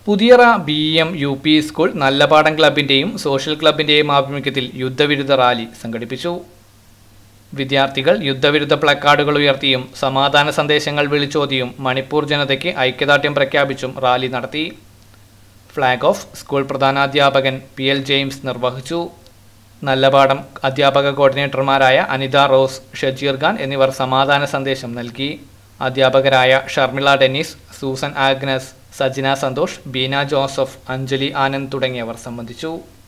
Puthiyara B M U P school Nallapadam ക്ലബിന്റെയും social ക്ലബിന്റെയും ആഭിമുഖ്യത്തിൽ യുദ്ധവിരുദ്ധ റാലി സംഘടിപ്പിച്ചു വിദ്യാർത്ഥികൾ യുദ്ധവിരുദ്ധ പ്ലക്കാർഡുകൾ ഉയർത്തിയും സമാധാന സന്ദേശങ്ങൾ വിളിച്ചോതിയും മണിപ്പൂർ ജനതയ്ക്ക് ഐക്യദാർഢ്യം പ്രഖ്യാപിച്ചും റാലി നടത്തി ഫ്ലാഗ് ഓഫ് സ്കൂൾ പ്രധാനാധ്യാപകൻ പി എൽ ജെയിംസ് നിർവഹിച്ചു നല്ലപാടം അധ്യാപക കോർഡിനേറ്റർമാരായ അനിത റോസ് ഷജീർ ഖാൻ എന്നിവർ സമാധാന സന്ദേശം നൽകി അധ്യാപകരായ Sharmila Dennis Susan Agnes Sajina Santhosh Beena Joseph Anjali Anand തുടങ്ങിയവർ സംബന്ധിച്ചു